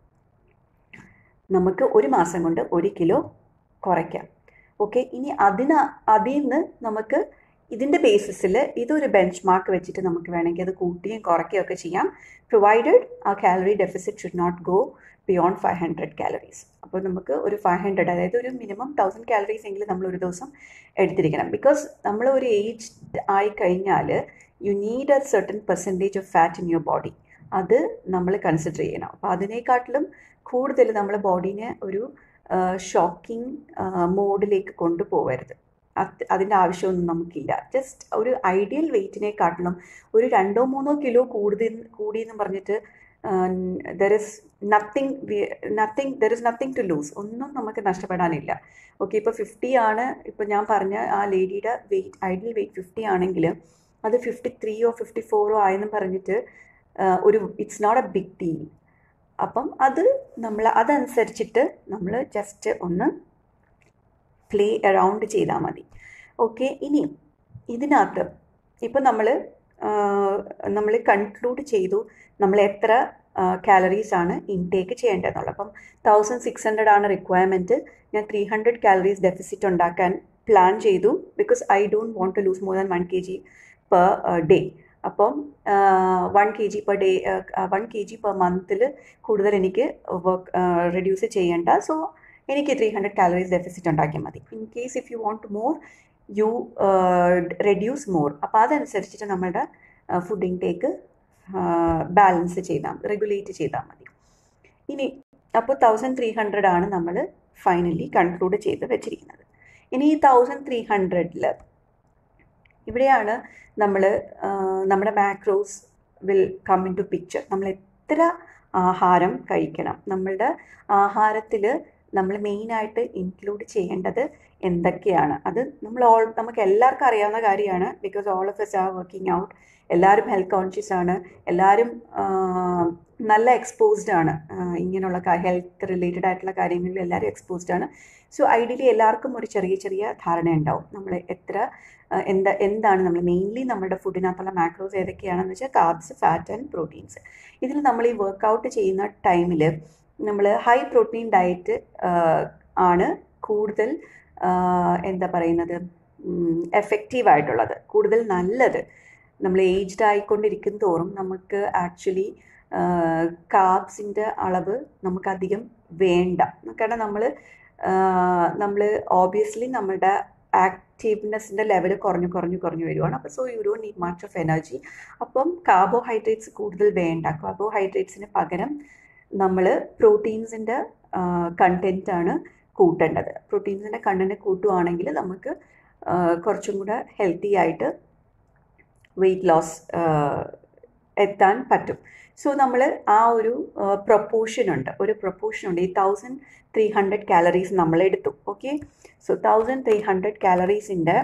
നമുക്ക് ഒരു മാസം കൊണ്ട് ഒരു കിലോ കുറയ്ക്കാം ഓക്കെ ഇനി അതിന് അതിൽ നിന്ന് നമുക്ക് ഇതിൻ്റെ ബേസിസിൽ ഇതൊരു ബെഞ്ച് മാർക്ക് വെച്ചിട്ട് നമുക്ക് വേണമെങ്കിൽ അത് കൂട്ടുകയും കുറയ്ക്കുകയും ഒക്കെ ചെയ്യാം പ്രൊവൈഡഡ് ആ calorie deficit should not go beyond five hundred calories അപ്പോൾ നമുക്ക് ഒരു ഫൈവ് ഹൺഡ്രഡ് അതായത് ഒരു മിനിമം തൗസൻഡ് കാലറീസ് എങ്കിലും നമ്മൾ ഒരു ദിവസം എടുത്തിരിക്കണം ബിക്കോസ് നമ്മൾ ഒരു ഏജ് ആയി കഴിഞ്ഞാൽ you need a certain percentage of fat in your body അത് നമ്മൾ കൺസിഡർ ചെയ്യണം അപ്പോൾ അതിനേക്കാട്ടിലും കൂടുതൽ നമ്മുടെ ബോഡീനെ ഒരു ഷോക്കിംഗ് മോഡിലേക്ക് കൊണ്ടുപോകരുത് അത് അതിൻ്റെ ആവശ്യമൊന്നും നമുക്കില്ല ജസ്റ്റ് ഒരു ഐഡിയൽ വെയ്റ്റിനെക്കാട്ടിലും ഒരു രണ്ടോ മൂന്നോ കിലോ കൂടുതൽ കൂടി എന്ന് പറഞ്ഞിട്ട് there is nothing nothing there is nothing to lose ഒന്നും നമുക്ക് നഷ്ടപ്പെടാനില്ല ഓക്കെ ഇപ്പോൾ ഫിഫ്റ്റി ആണ് ഇപ്പോൾ ഞാൻ പറഞ്ഞ ആ ലേഡിയുടെ വെയിറ്റ് ഐഡിയൽ വെയിറ്റ് ഫിഫ്റ്റി ആണെങ്കിൽ അത് ഫിഫ്റ്റി ത്രീയോ ഫിഫ്റ്റി ഫോറോ ആയെന്ന് പറഞ്ഞിട്ട് ഒരു it's not a big deal അപ്പം അത് നമ്മൾ അതനുസരിച്ചിട്ട് നമ്മൾ ജസ്റ്റ് ഒന്ന് പ്ലേ അറൗണ്ട് ചെയ്താൽ മതി ഓക്കെ ഇനി ഇതിനകത്ത് ഇപ്പം നമ്മൾ നമ്മൾ കൺക്ലൂഡ് ചെയ്തു നമ്മൾ എത്ര കാലറീസ് ആണ് ഇൻടേക്ക് ചെയ്യേണ്ടതെന്നുള്ളത് അപ്പം തൗസൻഡ് സിക്സ് ഹൺഡ്രഡ് ആണ് റിക്വയർമെൻറ്റ് ഞാൻ ത്രീ ഹൺഡ്രഡ് കാലറീസ് ഡെഫിസിറ്റ് ഉണ്ടാക്കാൻ പ്ലാൻ ചെയ്തു because I don't want to lose more than one K G per day അപ്പം one K G per day one K G per മന്തിൽ കൂടുതൽ എനിക്ക് work reduce ചെയ്യേണ്ട so എനിക്ക് three hundred calories deficit ഉണ്ടാക്കിയാൽ മതി in case if you want more you reduce more അപ്പോൾ അതനുസരിച്ചിട്ട് നമ്മളുടെ ഫുഡ് ഇൻടേക്ക് ബാലൻസ് ചെയ്താൽ റെഗുലേറ്റ് ചെയ്താൽ മതി ഇനി അപ്പോൾ തൗസൻഡ് ത്രീ ഹൺഡ്രഡ് ആണ് നമ്മൾ ഫൈനലി കൺക്ലൂഡ് ചെയ്ത് വെച്ചിരിക്കുന്നത് ഇനി ഈ തൗസൻഡ് ത്രീ ഹൺഡ്രഡിൽ ഇവിടെയാണ് നമ്മൾ നമ്മുടെ macros will come into picture നമ്മൾ എത്ര ആഹാരം കഴിക്കണം നമ്മളുടെ ആഹാരത്തിൽ നമ്മൾ മെയിനായിട്ട് ഇൻക്ലൂഡ് ചെയ്യേണ്ടത് എന്തൊക്കെയാണ് അത് നമ്മൾ ഓൾ നമുക്ക് എല്ലാവർക്കും അറിയാവുന്ന കാര്യമാണ് because all of us are working out എല്ലാവരും ഹെൽത്ത് കോൺഷ്യസ് ആണ് എല്ലാവരും നല്ല എക്സ്പോസ്ഡ് ആണ് ഇങ്ങനെയുള്ള ഹെൽത്ത് റിലേറ്റഡ് ആയിട്ടുള്ള കാര്യങ്ങളിൽ എല്ലാവരും എക്സ്പോസ്ഡ് ആണ് സോ ഐഡിയലി എല്ലാവർക്കും ഒരു ചെറിയ ചെറിയ ധാരണ ഉണ്ടാവും നമ്മൾ എത്ര എന്താ എന്താണ് നമ്മൾ മെയിൻലി നമ്മുടെ ഫുഡിനകത്തുള്ള മാക്രോസ് ഏതൊക്കെയാണെന്ന് വെച്ചാൽ കാർബ്സ് ഫാറ്റ് ആൻഡ് പ്രോട്ടീൻസ് ഇതിൽ നമ്മൾ ഈ വർക്കൗട്ട് ചെയ്യുന്ന ടൈമിൽ നമ്മൾ ഹൈ പ്രോട്ടീൻ ഡയറ്റ് ആണ് കൂടുതൽ എന്താ പറയുന്നത് എഫക്റ്റീവ് ആയിട്ടുള്ളത് കൂടുതൽ നല്ലത് നമ്മൾ ഏജ്ഡ് ആയിക്കൊണ്ടിരിക്കും തോറും നമുക്ക് ആക്ച്വലി കാർബ്സിൻ്റെ അളവ് നമുക്കധികം വേണ്ട കാരണം നമ്മൾ നമ്മൾ ഓബിയസ്ലി നമ്മുടെ ആക്റ്റീവ്നെസ്സിൻ്റെ ലെവൽ കുറഞ്ഞു കുറഞ്ഞു കുറഞ്ഞു വരുവാണ് അപ്പോൾ so you don't need much of energy അപ്പം കാർബോഹൈഡ്രേറ്റ്സ് കൂടുതൽ വേണ്ട കാർബോഹൈഡ്രേറ്റ്സിന് പകരം നമ്മൾ പ്രോട്ടീൻസിൻ്റെ കണ്ടൻറ്റാണ് കൂട്ടേണ്ടത് പ്രോട്ടീൻസിൻ്റെ കണ്ടൻറ്റ് കൂട്ടുവാണെങ്കിൽ നമുക്ക് കുറച്ചും കൂടെ ഹെൽത്തി ആയിട്ട് വെയിറ്റ് ലോസ് എത്താൻ പറ്റും സോ നമ്മൾ ആ ഒരു പ്രൊപ്പോർഷൻ ഉണ്ട് ഒരു പ്രൊപ്പോർഷൻ ഉണ്ട് ഈ തൗസൻഡ് ത്രീ ഹൺഡ്രഡ് കാലറീസ് നമ്മൾ എടുത്തു okay so thousand three hundred കാലറീസിൻ്റെ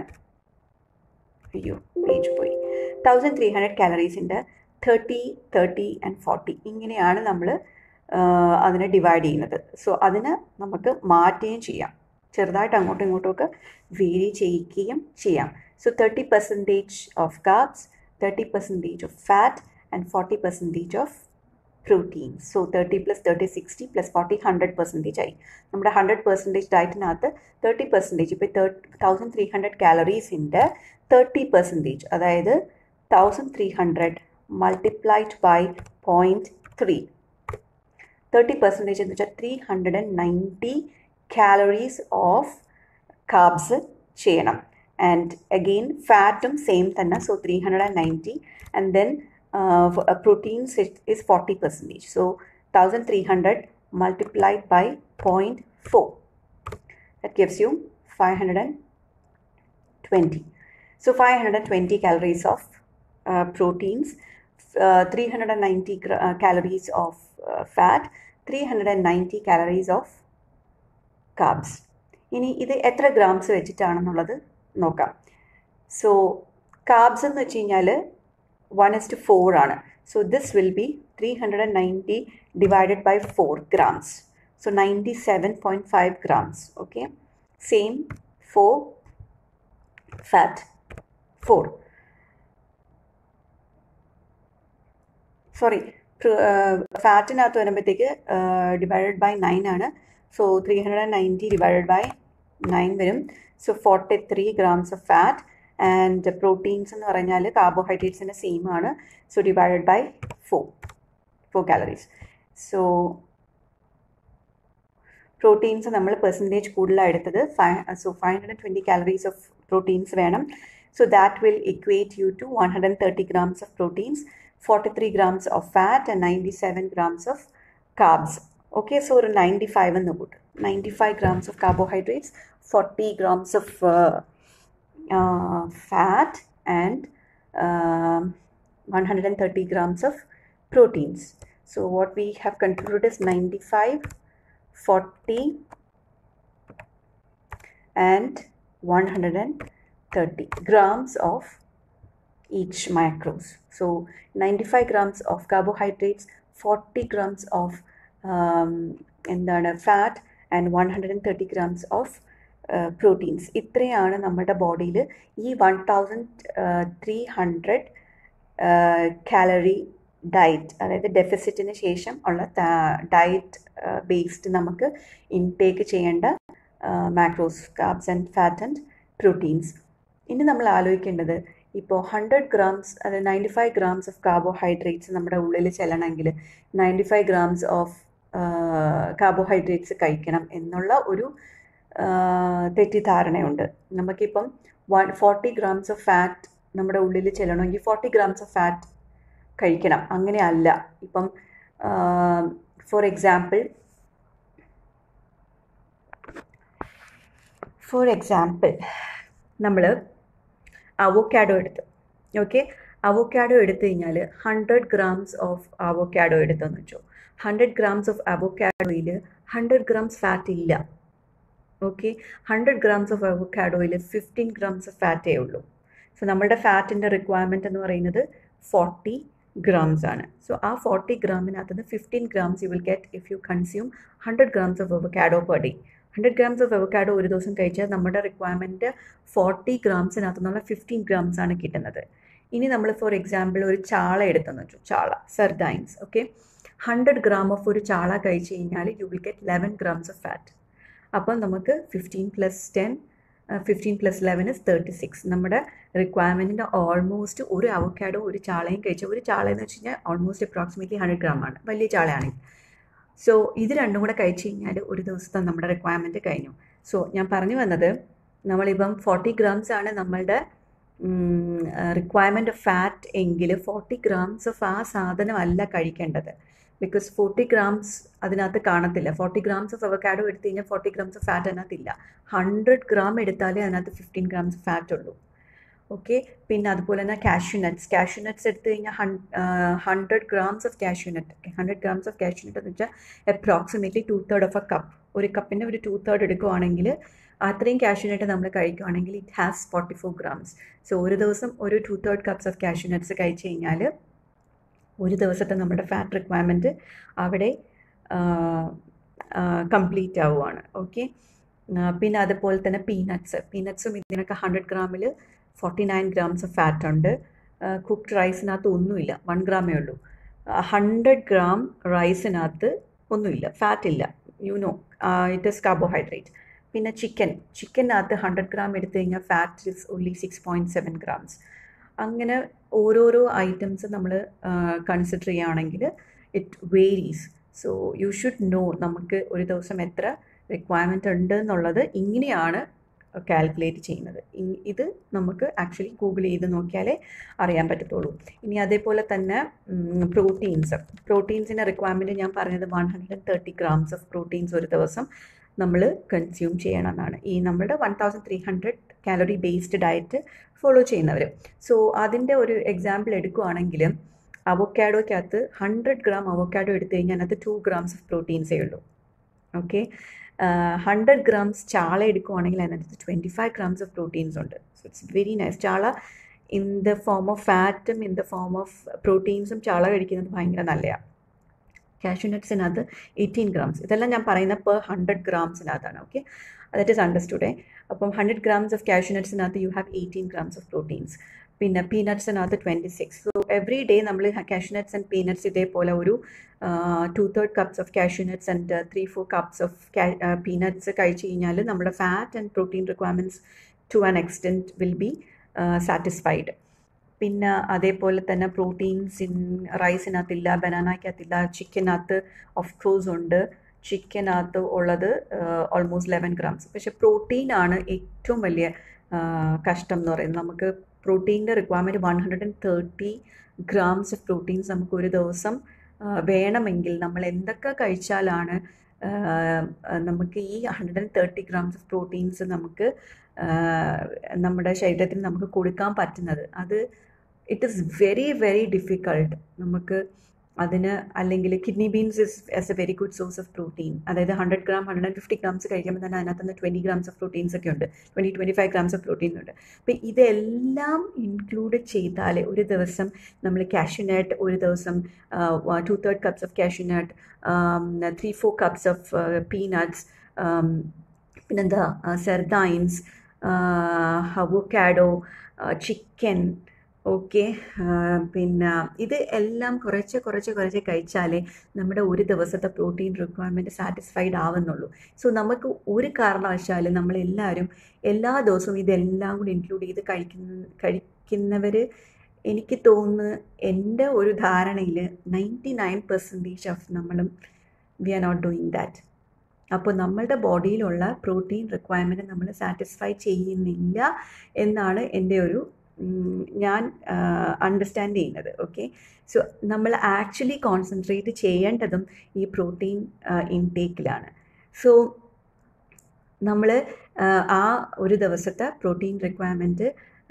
അയ്യോ പേജ് പോയി തൗസൻഡ് ത്രീ ഹൺഡ്രഡ് കാലറീസിൻ്റെ തേർട്ടി തേർട്ടി ആൻഡ് ഫോർട്ടി ഇങ്ങനെയാണ് നമ്മൾ അതിനെ ഡിവൈഡ് ചെയ്യുന്നത് സോ അതിന് നമുക്ക് മാറ്റുകയും ചെയ്യാം ചെറുതായിട്ട് അങ്ങോട്ടും ഇങ്ങോട്ടും ഒക്കെ വേരി ചെയ്യിക്കുകയും ചെയ്യാം so thirty percentage of carbs thirty percentage of fat and forty percentage of protein so thirty plus thirty sixty plus forty hundred percentage ആയി നമ്മുടെ ഹൺഡ്രഡ് പെർസെൻറ്റേജ് ഡയറ്റിനകത്ത് തേർട്ടി പെർസെൻറ്റേജ് ഇപ്പോൾ തേർട്ടി തൗസൻഡ് ത്രീ ഹൺഡ്രഡ് കാലറീസിൻ്റെ thirty percentage അതായത് thousand three hundred multiplied by point three thirty percentage എന്ന് വെച്ചാൽ three hundred and ninety calories of carbs ചെയ്യണം and again ഫാറ്റും സെയിം തന്നെ so three hundred and ninety and then proteins is forty percentage so thousand three hundred multiplied by point four that gives you five hundred and twenty so five hundred and twenty calories of proteins three hundred and ninety calories of fat three hundred and ninety calories of carbs ഇനി ഇത് എത്ര grams വെച്ചിട്ടാണെന്നുള്ളത് നോക്കാം so carbs എന്ന് വെച്ച് കഴിഞ്ഞാൽ one is to four ആണ് so this will be three hundred and ninety divided by four grams so ninety seven point five grams okay same for fat for sorry ഫാറ്റിനകത്ത് വരുമ്പോഴത്തേക്ക് ഡിവൈഡഡ് ബൈ നയൻ ആണ് so three hundred and ninety divided by nine വരും so forty three grams of fat and proteins എന്ന് പറഞ്ഞാൽ കാർബോഹൈഡ്രേറ്റ്സിൻ്റെ same ആണ് so divided by four four calories so proteins നമ്മൾ percentage കൂടുതലാണ് എടുത്തത് five so five hundred twenty calories of proteins വേണം So that will equate you to 130 grams of proteins, 43 grams of fat, and 97 grams of carbs. Okay, so ഒരു 95 എന്ന് കൂട്ട് 95 grams of carbohydrates, 40 grams of uh, uh, fat, and um 130 grams of proteins. So what we have concluded is 95, 40, and 130 grams of each macros. So 95 grams of carbohydrates, 40 grams of um, എന്താണ് fat and one hundred and thirty grams of proteins ഇത്രയാണ് നമ്മുടെ ബോഡിയിൽ ഈ one thousand three hundred calorie diet അതായത് ഡെഫിസിറ്റിന് ശേഷം ഉള്ള diet based നമുക്ക് ഇൻടേക്ക് ചെയ്യേണ്ട macros carbs and fat and proteins ഇനി നമ്മൾ ആലോചിക്കേണ്ടത് ഇപ്പോൾ ഹൺഡ്രഡ് ഗ്രാംസ് അത് ninety five grams of carbohydrates നമ്മുടെ ഉള്ളിൽ ചെല്ലണമെങ്കിൽ ninety five grams of carbohydrates കഴിക്കണം എന്നുള്ള ഒരു തെറ്റിദ്ധാരണയുണ്ട് നമുക്കിപ്പം one forty grams of fat നമ്മുടെ ഉള്ളിൽ ചെല്ലണമെങ്കിൽ ഫോർട്ടി ഗ്രാംസ് ഓഫ് ഫാറ്റ് കഴിക്കണം അങ്ങനെയല്ല ഇപ്പം ഫോർ എക്സാമ്പിൾ ഫോർ എക്സാമ്പിൾ നമ്മൾ അവോക്കാഡോ എടുത്ത് ഓക്കെ അവോക്കാഡോ എടുത്തു കഴിഞ്ഞാൽ ഹൺഡ്രഡ് ഗ്രാംസ് ഓഫ് അവോക്കാഡോ എടുത്തെന്ന് വെച്ചോ ഹൺഡ്രഡ് ഗ്രാംസ് ഓഫ് അവോക്കാഡോയിൽ ഹൺഡ്രഡ് ഗ്രാംസ് ഫാറ്റ് ഇല്ല ഓക്കെ ഹൺഡ്രഡ് ഗ്രാംസ് ഓഫ് അവോക്കാഡോയിൽ ഫിഫ്റ്റീൻ ഗ്രാംസ് ഓഫ് ഫാറ്റേ ഉള്ളൂ സോ നമ്മളുടെ ഫാറ്റിൻ്റെ റിക്വയർമെൻറ്റ് എന്ന് പറയുന്നത് ഫോർട്ടി ഗ്രാംസ് ആണ് സോ ആ ഫോർട്ടി ഗ്രാമിനകത്ത് നിന്ന് fifteen grams you will get if you consume hundred grams of avocado per day hundred grams of avocado ഒരു ദിവസം കഴിച്ചാൽ നമ്മുടെ റിക്വയർമെൻറ്റ് ഫോർട്ടി ഗ്രാംസിനകത്ത് നിന്നുള്ള ഫിഫ്റ്റീൻ ഗ്രാംസ് ആണ് കിട്ടുന്നത് ഇനി നമ്മൾ ഫോർ എക്സാമ്പിൾ ഒരു ചാള എടുത്തെന്ന് വെച്ചു ചാള sardines okay hundred gram of ഒരു ചാള കഴിച്ച് കഴിഞ്ഞാൽ you will get eleven grams of fat അപ്പം നമുക്ക് fifteen plus ten fifteen plus eleven is thirty six നമ്മുടെ റിക്വയർമെൻറ്റിൻ്റെ ഓൾമോസ്റ്റ് ഒരു അവക്കാഡോ ഒരു ചാളയും കഴിച്ച ഒരു ചാള എന്ന് വെച്ച് കഴിഞ്ഞാൽ ഓൾമോസ്റ്റ് അപ്രോക്സിമേറ്റ്ലി ഹൺഡ്രഡ് ഗ്രാം ആണ് വലിയ ചാളയാണെങ്കിൽ സോ ഇത് രണ്ടും കൂടെ കഴിച്ച് കഴിഞ്ഞാൽ ഒരു ദിവസത്തെ നമ്മുടെ റിക്വയർമെൻറ്റ് കഴിഞ്ഞു സോ ഞാൻ പറഞ്ഞു വന്നത് നമ്മളിപ്പം ഫോർട്ടി ഗ്രാംസ് ആണ് നമ്മളുടെ റിക്വയർമെൻറ്റ് ഓഫ് ഫാറ്റ് എങ്കിൽ ഫോർട്ടി ഗ്രാംസ് ഓഫ് ആ സാധനമല്ല കഴിക്കേണ്ടത് ബിക്കോസ് ഫോർട്ടി ഗ്രാംസ് അതിനകത്ത് കാണത്തില്ല ഫോർട്ടി ഗ്രാംസ് ഓഫ് അവക്കാഡോ എടുത്തു കഴിഞ്ഞാൽ ഫോർട്ടി ഗ്രാംസ് ഓഫ് ഫാറ്റ് അതിനകത്തില്ല ഹൺഡ്രഡ് ഗ്രാം എടുത്താലേ അതിനകത്ത് ഫിഫ്റ്റീൻ ഗ്രാംസ് ഫാറ്റ് ഉള്ളൂ ഓക്കെ പിന്നെ അതുപോലെ തന്നെ കാഷ്യൂ നട്ട്സ് കാഷ്യൂ നട്ട്സ് എടുത്തു കഴിഞ്ഞാൽ hundred grams of cashew nut hundred grams of cashew nut എന്ന് വെച്ചാൽ approximately two third of a cup ഒരു കപ്പിൻ്റെ ഒരു ടു തേർഡ് എടുക്കുവാണെങ്കിൽ അത്രയും കാഷ്യൂ നട്ട് നമ്മൾ കഴിക്കുവാണെങ്കിൽ it has forty four grams so ഒരു ദിവസം ഒരു two third cups of cashew nuts കഴിച്ച് കഴിഞ്ഞാൽ ഒരു ദിവസത്തെ നമ്മുടെ ഫാറ്റ് റിക്വയർമെൻറ്റ് അവിടെ കംപ്ലീറ്റ് ആവുകയാണ് ഓക്കെ പിന്നെ അതുപോലെ തന്നെ പീനട്ട്സ് പീനട്ട്സും ഇതിനൊക്കെ ഹൺഡ്രഡ് ഗ്രാമിൽ forty nine grams of fat ഉണ്ട് കുക്ക്ഡ് റൈസിനകത്ത് ഒന്നുമില്ല വൺ ഗ്രാമേ ഉള്ളൂ ഹൺഡ്രഡ് ഗ്രാം റൈസിനകത്ത് ഒന്നുമില്ല ഫാറ്റ് ഇല്ല you know it is carbohydrate പിന്നെ ചിക്കൻ ചിക്കനകത്ത് ഹൺഡ്രഡ് ഗ്രാം എടുത്തു കഴിഞ്ഞാൽ fat is only six point seven grams അങ്ങനെ ഓരോരോ ഐറ്റംസ് നമ്മൾ കൺസിഡർ ചെയ്യുകയാണെങ്കിൽ it varies so you should know നമുക്ക് ഒരു ദിവസം എത്ര റിക്വയർമെൻ്റ് ഉണ്ട് എന്നുള്ളത് ഇങ്ങനെയാണ് കാൽക്കുലേറ്റ് ചെയ്യുന്നത് ഇത് നമുക്ക് ആക്ച്വലി ഗൂഗിൾ ചെയ്ത് നോക്കിയാലേ അറിയാൻ പറ്റത്തുള്ളൂ ഇനി അതേപോലെ തന്നെ പ്രോട്ടീൻസ് പ്രോട്ടീൻസിൻ്റെ റിക്വയർമെൻറ്റ് ഞാൻ പറഞ്ഞത് one hundred and thirty grams of proteins ഒരു ദിവസം നമ്മൾ കൺസ്യൂം ചെയ്യണമെന്നാണ് ഈ നമ്മുടെ one thousand three hundred calorie based diet follow ചെയ്യുന്നവർ സോ അതിൻ്റെ ഒരു എക്സാമ്പിൾ എടുക്കുകയാണെങ്കിൽ അവോക്കാഡോയ്ക്കകത്ത് ഹൺഡ്രഡ് ഗ്രാം അവോക്കാഡോ എടുത്തു കഴിഞ്ഞാൽ അതിനകത്ത് ടു ഗ്രാംസ് ഓഫ് പ്രോട്ടീൻസേ ഉള്ളൂ ഓക്കെ ഹൺഡ്രഡ് ഗ്രാംസ് ചാള എടുക്കുവാണെങ്കിൽ അതിനകത്ത് twenty five grams of proteins ഉണ്ട് സോ ഇറ്റ്സ് വെരി നൈസ് ചാള ഇൻ ദ ഫോം ഓഫ് ഫാറ്റും ഇൻ ദ ഫോം ഓഫ് പ്രോട്ടീൻസും ചാള കഴിക്കുന്നത് ഭയങ്കര നല്ലതാണ് കാഷ്യൂ നട്ട്സിനകത്ത് എയ്റ്റീൻ ഗ്രാംസ് ഇതെല്ലാം ഞാൻ പറയുന്ന പെർ ഹൺഡ്രഡ് ഗ്രാംസിനകത്താണ് ഓക്കെ ദറ്റ് ഈസ് അണ്ടർസ്റ്റുഡേ അപ്പം ഹൺഡ്രഡ് ഗ്രാംസ് ഓഫ് കാഷ്യൂ നട്ട്സിനകത്ത് you have eighteen grams of proteins പിന്നെ പീനട്ട്സിനകത്ത് twenty six so every day നമ്മൾ കാഷ്യൂ നട്ട്സ് ആൻഡ് പീനട്ട്സ് ഇതേപോലെ ഒരു two third cups of cashew nuts and three four cups of peanuts കഴിച്ച് കഴിഞ്ഞാൽ നമ്മുടെ fat and protein requirements to an extent will be satisfied പിന്നെ അതേപോലെ തന്നെ proteins in റൈസിനകത്തില്ല ബനാനയ്ക്കകത്തില്ല ചിക്കനകത്ത് ഓഫ് കോഴ്സ് ഉണ്ട് ചിക്കനകത്ത് ഉള്ളത് ഓൾമോസ്റ്റ് ലെവൻ ഗ്രാംസ് പക്ഷേ പ്രോട്ടീനാണ് ഏറ്റവും വലിയ കഷ്ടം എന്ന് പറയുന്നത് നമുക്ക് പ്രോട്ടീൻ്റെ requirement one hundred and thirty grams of proteins നമുക്ക് ഒരു ദിവസം വേണമെങ്കിൽ നമ്മൾ എന്തൊക്കെ കഴിച്ചാലാണ് നമുക്ക് ഈ hundred and thirty grams of proteins നമുക്ക് നമ്മുടെ ശരീരത്തിന് നമുക്ക് കൊടുക്കാൻ പറ്റുന്നത് അത് it is very very difficult നമുക്ക് അതിന് അല്ലെങ്കിൽ kidney beans is as a very good source of protein അതായത് hundred gram hundred and fifty grams കഴിക്കുമ്പോൾ തന്നെ അതിനകത്ത് നിന്ന് ട്വൻറ്റി ഗ്രാംസ് ഓഫ് പ്രോട്ടീൻസ് ഒക്കെ ഉണ്ട് twenty twenty five grams of protein ഉണ്ട് അപ്പോൾ ഇതെല്ലാം ഇൻക്ലൂഡ് ചെയ്താൽ ഒരു ദിവസം നമ്മൾ കാഷ്യൂനട്ട് ഒരു ദിവസം two third cups of cashew nut three four cups of peanuts പിന്നെന്താ സെർദൈൻസ് അവോക്കാഡോ ചിക്കൻ ഓക്കെ പിന്നെ ഇത് എല്ലാം കുറച്ച് കുറച്ച് കുറച്ച് കഴിച്ചാലേ നമ്മുടെ ഒരു ദിവസത്തെ പ്രോട്ടീൻ റിക്വയർമെൻറ്റ് സാറ്റിസ്ഫൈഡ് ആവുന്നുള്ളൂ സോ നമുക്ക് ഒരു കാരണവശാലും നമ്മളെല്ലാവരും എല്ലാ ദിവസവും ഇതെല്ലാം കൂടി ഇൻക്ലൂഡ് ചെയ്ത് കഴിക്കുന്ന കഴിക്കുന്നവർ എനിക്ക് തോന്നുന്നു എൻ്റെ ഒരു ധാരണയിൽ നയൻറ്റി നയൻ പെർസെൻറ്റേജ് ഓഫ് നമ്മളും we are not doing that അപ്പോൾ നമ്മളുടെ ബോഡിയിലുള്ള പ്രോട്ടീൻ റിക്വയർമെൻറ്റ് നമ്മൾ സാറ്റിസ്ഫൈ ചെയ്യുന്നില്ല എന്നാണ് എൻ്റെ ഒരു ഞാൻ അണ്ടർസ്റ്റാൻഡ് ചെയ്യുന്നത് ഓക്കെ സോ നമ്മൾ ആക്ച്വലി കോൺസെൻട്രേറ്റ് ചെയ്യേണ്ടതും ഈ പ്രോട്ടീൻ ഇൻടേക്കിലാണ് സോ നമ്മൾ ആ ഒരു ദിവസത്തെ protein requirement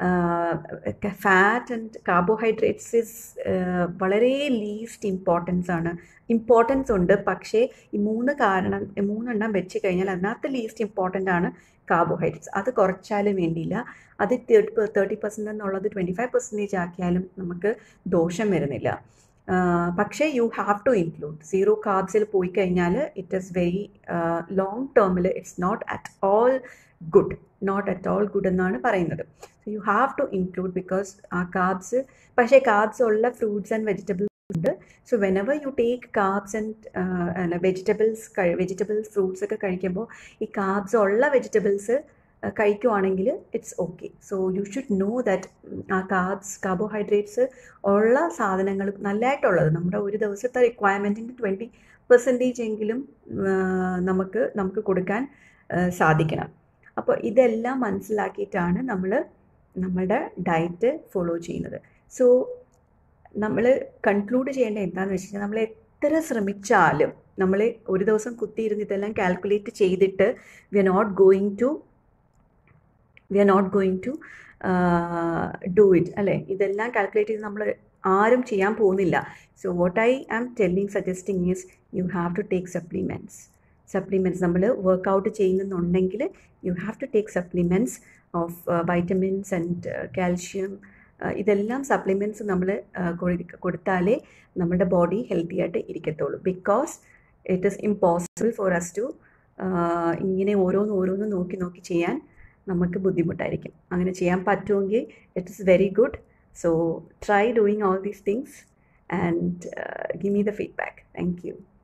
fat and carbohydrates is വളരെ ലീസ്റ്റ് ഇമ്പോർട്ടൻസ് ആണ് ഇമ്പോർട്ടൻസ് ഉണ്ട് പക്ഷേ ഈ മൂന്ന് കാരണം മൂന്നെണ്ണം വെച്ച് കഴിഞ്ഞാൽ അതിനകത്ത് ലീസ്റ്റ് ഇമ്പോർട്ടൻ്റ് ആണ് കാർബോഹൈഡ്രേറ്റ്സ് അത് കുറച്ചാലും വേണ്ടിയില്ല അത് തേർട്ടി തേർട്ടി പെർസെൻറ്റ് എന്നുള്ളത് ട്വൻറ്റി ഫൈവ് പെർസെൻറ്റേജ് ആക്കിയാലും നമുക്ക് ദോഷം വരുന്നില്ല പക്ഷേ you have to include zero കാർബ്സിൽ പോയി കഴിഞ്ഞാൽ ഇറ്റ് ഈസ് വെരി ലോങ് ടേമിൽ it's not at all good not at all good എന്നാണ് പറയുന്നത് so you have to include because ആ കാർബ്സ് പക്ഷേ കാർബ്സ് ഉള്ള ഫ്രൂട്ട്സ് ആൻഡ് വെജിറ്റബിൾസ് ഉണ്ട് so whenever you take carbs and vegetables vegetables fruits ഒക്കെ കഴിക്കുമ്പോൾ ഈ കാർബ്സ് ഉള്ള vegetables കഴിക്കുവാണെങ്കിൽ it's okay so you should know that ആ കാർബ്സ് കാർബോഹൈഡ്രേറ്റ്സ് ഉള്ള സാധനങ്ങൾ നല്ലതായിട്ടുള്ളത് നമ്മുടെ ഒരു ദിവസത്തെ റിക്വയർമെൻറ്റിൻ്റെ ട്വൻറ്റി പെർസെൻറ്റേജ് എങ്കിലും നമുക്ക് നമുക്ക് കൊടുക്കാൻ സാധിക്കണം അപ്പോൾ ഇതെല്ലാം മനസ്സിലാക്കിയിട്ടാണ് നമ്മൾ നമ്മുടെ ഡയറ്റ് ഫോളോ ചെയ്യുന്നത് സോ നമ്മൾ കൺക്ലൂഡ് ചെയ്യേണ്ട എന്താണെന്ന് വെച്ച് കഴിഞ്ഞാൽ നമ്മൾ എത്ര ശ്രമിച്ചാലും നമ്മൾ ഒരു ദിവസം കുത്തിയിരുന്ന് ഇതെല്ലാം കാൽക്കുലേറ്റ് ചെയ്തിട്ട് we are not going to we are not going to do it അല്ലേ ഇതെല്ലാം കാൽക്കുലേറ്റ് ചെയ്ത് നമ്മൾ ആരും ചെയ്യാൻ പോകുന്നില്ല so what I am telling suggesting is you have to take supplements supplements നമ്മൾ വർക്കൗട്ട് ചെയ്യുന്നുണ്ടെങ്കിൽ you have to take supplements of vitamins and calcium ഇതെല്ലാം സപ്ലിമെൻറ്റ്സ് നമ്മൾ കൊടുത്താലേ നമ്മുടെ ബോഡി ഹെൽത്തി ആയിട്ട് ഇരിക്കത്തുള്ളൂ because it is impossible for us to ഇങ്ങനെ ഓരോന്ന് ഓരോന്ന് നോക്കി നോക്കി ചെയ്യാൻ നമുക്ക് ബുദ്ധിമുട്ടായിരിക്കും അങ്ങനെ ചെയ്യാൻ പറ്റുമെങ്കിൽ it is very good so try doing all these things and give me the feedback thank U